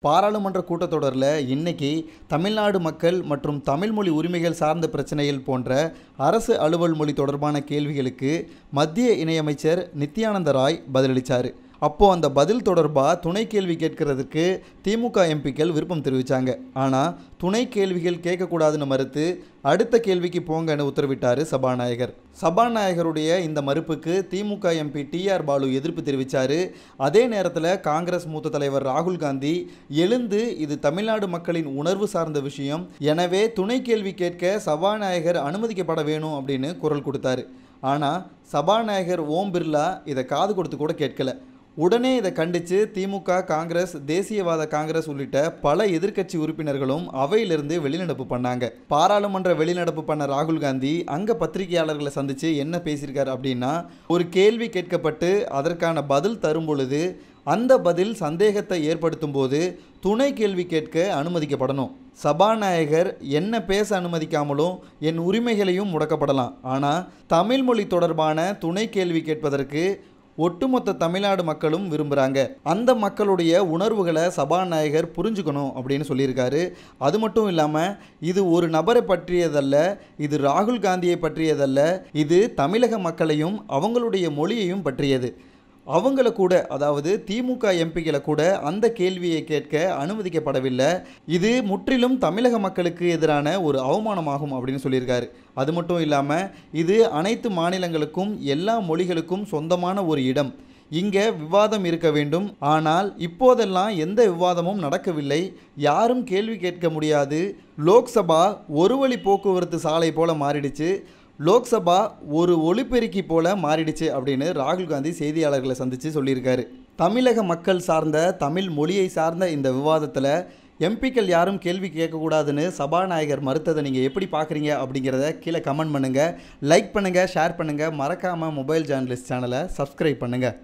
பாராளுமன்ற கூட்டத்தொடரில் இன்னைக்கு தமிழ்நாடு மக்கள் மற்றும் தமிழ் மொழி உரிமைகள் சார்ந்த பிரச்சனைகள் போன்ற அரசு அலுவல் மொழி தொடர்பான கேள்விகளுக்கு மத்திய இணையமைச்சர் நித்யானந்த ராய் பதிலளித்தார் அப்போது அந்த பதில் தொடர்பாக துணை கேள்வி கேட்கறதுக்கு திமுக எம்பிக்கள் விருப்பம் தெரிவித்தாங்க ஆனால் துணை கேள்விகள் கேட்கக்கூடாதுன்னு மறுத்து அடுத்த கேள்விக்கு போங்கன்னு உத்தரவிட்டார் சபாநாயகர் சபாநாயகருடைய இந்த மறுப்புக்கு திமுக எம்பி டிஆர் பாலு எதிர்ப்பு தெரிவித்தார் அதே நேரத்தில் காங்கிரஸ் மூத்த தலைவர் ராகுல் காந்தி எழுந்து இது தமிழ்நாடு மக்களின் உணர்வு சார்ந்த விஷயம் எனவே துணை கேள்வி கேட்க சபாநாயகர் அனுமதிக்கப்பட வேணும் அப்படின்னு குரல் கொடுத்தாரு ஆனால் சபாநாயகர் ஓம் பிர்லா இதை காது கொடுத்து கூட கேட்கல உடனே இதை கண்டித்து திமுக காங்கிரஸ் தேசியவாத காங்கிரஸ் உள்ளிட்ட பல எதிர்க்கட்சி உறுப்பினர்களும் அவையிலிருந்து வெளிநடப்பு பண்ணாங்க பாராளுமன்ற வெளிநடப்பு பண்ண ராகுல் காந்தி அங்கே பத்திரிகையாளர்களை சந்தித்து என்ன பேசியிருக்காரு அப்படின்னா ஒரு கேள்வி கேட்கப்பட்டு அதற்கான பதில் தரும் பொழுது அந்த பதில் சந்தேகத்தை ஏற்படுத்தும் போது துணை கேள்வி கேட்க அனுமதிக்கப்படணும் சபாநாயகர் என்ன பேச அனுமதிக்காமலும் என் உரிமைகளையும் முடக்கப்படலாம் ஆனால் தமிழ் மொழி தொடர்பான துணை கேள்வி கேட்பதற்கு ஒட்டுமொத்த தமிழ்நாடு மக்களும் விரும்புகிறாங்க அந்த மக்களுடைய உணர்வுகளை சபாநாயகர் புரிஞ்சுக்கணும் அப்படின்னு சொல்லியிருக்காரு அது மட்டும் இல்லாமல் இது ஒரு நபரை பற்றியதல்ல இது ராகுல் காந்தியை பற்றியதல்ல இது தமிழக மக்களையும் அவங்களுடைய மொழியையும் பற்றியது அவங்கள கூட அதாவது திமுக எம்பிகளை கூட அந்த கேள்வியை கேட்க அனுமதிக்கப்படவில்லை இது முற்றிலும் தமிழக மக்களுக்கு எதிரான ஒரு அவமானமாகும் அப்படின்னு சொல்லியிருக்காரு அது மட்டும் இல்லாமல் இது அனைத்து மாநிலங்களுக்கும் எல்லா மொழிகளுக்கும் சொந்தமான ஒரு இடம் இங்கே விவாதம் இருக்க வேண்டும் ஆனால் இப்போதெல்லாம் எந்த விவாதமும் நடக்கவில்லை யாரும் கேள்வி கேட்க முடியாது லோக்சபா ஒரு வழி போக்குவரத்து சாலை போல மாறிடுச்சு லோக்சபா ஒரு ஒளிபெருக்கி போல மாறிடுச்சு அப்படின்னு ராகுல் காந்தி செய்தியாளர்களை சந்தித்து சொல்லியிருக்காரு தமிழக மக்கள் சார்ந்த தமிழ் மொழியை சார்ந்த இந்த விவாதத்தில் எம்பிக்கள் யாரும் கேள்வி கேட்கக்கூடாதுன்னு சபாநாயகர் மறுத்ததை நீங்கள் எப்படி பார்க்குறீங்க அப்படிங்கிறத கீழே கமெண்ட் பண்ணுங்கள் லைக் பண்ணுங்கள் ஷேர் பண்ணுங்கள் மறக்காமல் மொபைல் ஜேர்னலிஸ்ட் சேனலை சப்ஸ்கிரைப் பண்ணுங்கள்